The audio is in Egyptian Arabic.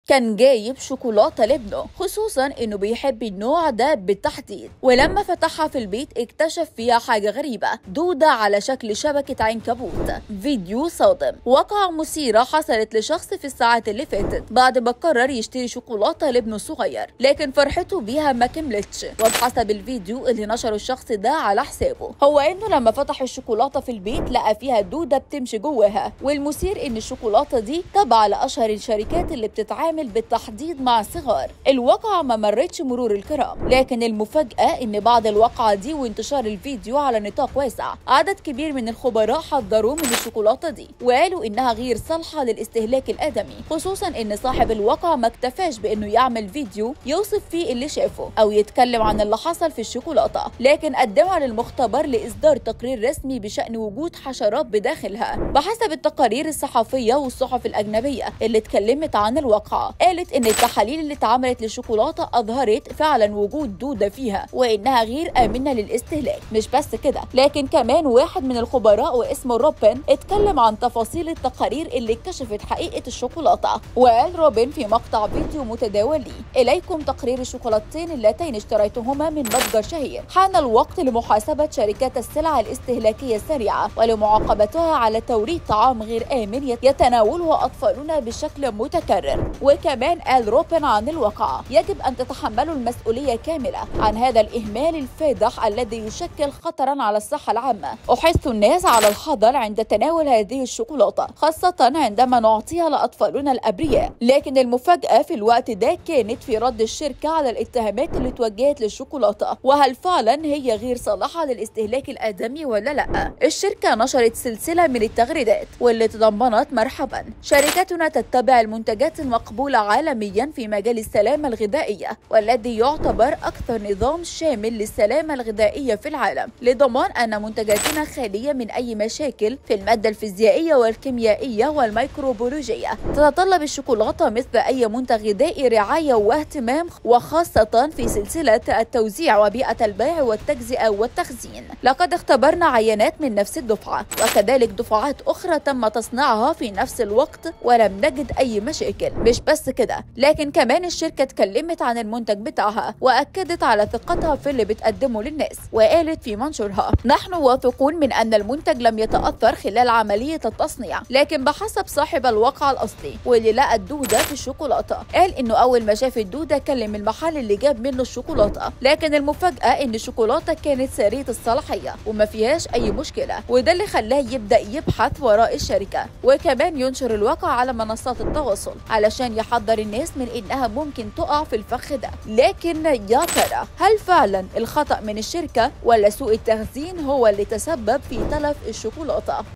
كان جايب شوكولاتة لابنه خصوصا انه بيحب النوع ده بالتحديد ولما فتحها في البيت اكتشف فيها حاجة غريبة دودة على شكل شبكة عنكبوت فيديو صادم واقعة مثيرة حصلت لشخص في الساعات اللي فاتت بعد ما قرر يشتري شوكولاتة لابنه الصغير لكن فرحته بيها ما كملتش وبحسب الفيديو اللي نشره الشخص ده على حسابه هو انه لما فتح الشوكولاتة في البيت لقى فيها دودة بتمشي جواها والمثير ان الشوكولاتة دي تابعة لاشهر الشركات اللي بتتعامل بالتحديد مع الصغار الواقعة ما مرتش مرور الكرام لكن المفاجأة ان بعد الواقعة دي وانتشار الفيديو على نطاق واسع عدد كبير من الخبراء حذروه من الشوكولاتة دي وقالوا انها غير صالحة للاستهلاك الادمي خصوصا ان صاحب الواقعة ما اكتفاش بانه يعمل فيديو يوصف فيه اللي شافه او يتكلم عن اللي حصل في الشوكولاتة لكن قدمها للمختبر لاصدار تقرير رسمي بشأن وجود حشرات بداخلها بحسب التقارير الصحفية والصحف الأجنبية اللي اتكلمت عن الواقعة قالت إن التحاليل اللي اتعملت للشوكولاتة أظهرت فعلا وجود دودة فيها وإنها غير آمنة للاستهلاك مش بس كده لكن كمان واحد من الخبراء واسمه روبن اتكلم عن تفاصيل التقارير اللي اكتشفت حقيقة الشوكولاتة وقال روبن في مقطع فيديو متداول لي إليكم تقرير الشوكولاتتين اللتين اشتريتهما من متجر شهير حان الوقت لمحاسبة شركات السلع الاستهلاكية السريعة ولمعاقبتها على توريد طعام غير آمن يتناوله أطفالنا بشكل متكرر وكمان قال روبن عن الواقعة يجب أن تتحملوا المسؤولية كاملة عن هذا الإهمال الفادح الذي يشكل خطرا على الصحة العامة أحث الناس على الحذر عند تناول هذه الشوكولاتة خاصة عندما نعطيها لأطفالنا الأبرياء لكن المفاجأة في الوقت ده كانت في رد الشركة على الاتهامات اللي توجهت للشوكولاتة وهل فعلا هي غير صالحة للاستهلاك الآدمي ولا لا الشركة نشرت سلسلة من التغريدات واللي تضمنت مرحبا شركتنا تتبع المنتجات المقبولة عالميا في مجال السلامة الغذائية والذي يعتبر أكثر نظام شامل للسلامة الغذائية في العالم لضمان أن منتجاتنا خالية من أي مشاكل في المادة الفيزيائية والكيميائية والميكروبيولوجية تتطلب الشوكولاتة مثل أي منتج غذائي رعاية واهتمام وخاصة في سلسلة التوزيع وبيئة البيع والتجزئة والتخزين لقد اختبرنا عينات من نفس الدفعة وكذلك دفعات أخرى تم تصنيعها في نفس الوقت ولم نجد أي مشاكل مش بس كده لكن كمان الشركة اتكلمت عن المنتج بتاعها وأكدت على ثقتها في اللي بتقدمه للناس وقالت في منشورها نحن واثقون من أن المنتج لم يتأثر خلال عملية التصنيع لكن بحسب صاحب الواقع الأصلي واللي لقى الدودة في الشوكولاتة قال إنه أول ما شاف الدودة كلم المحل اللي جاب منه الشوكولاتة لكن المفاجأة إن الشوكولاتة كانت سارية الصلاحية وما فيهاش أي مشكلة وده اللي خلاه يبدأ يبحث وراء الشركة وكمان ينشر الواقع على منصات التواصل علشان يحذر الناس من إنها ممكن تقع في الفخ ده لكن يا ترى هل فعلا الخطأ من الشركة ولا سوء التخزين هو اللي تسبب في تلف الشوكولاتة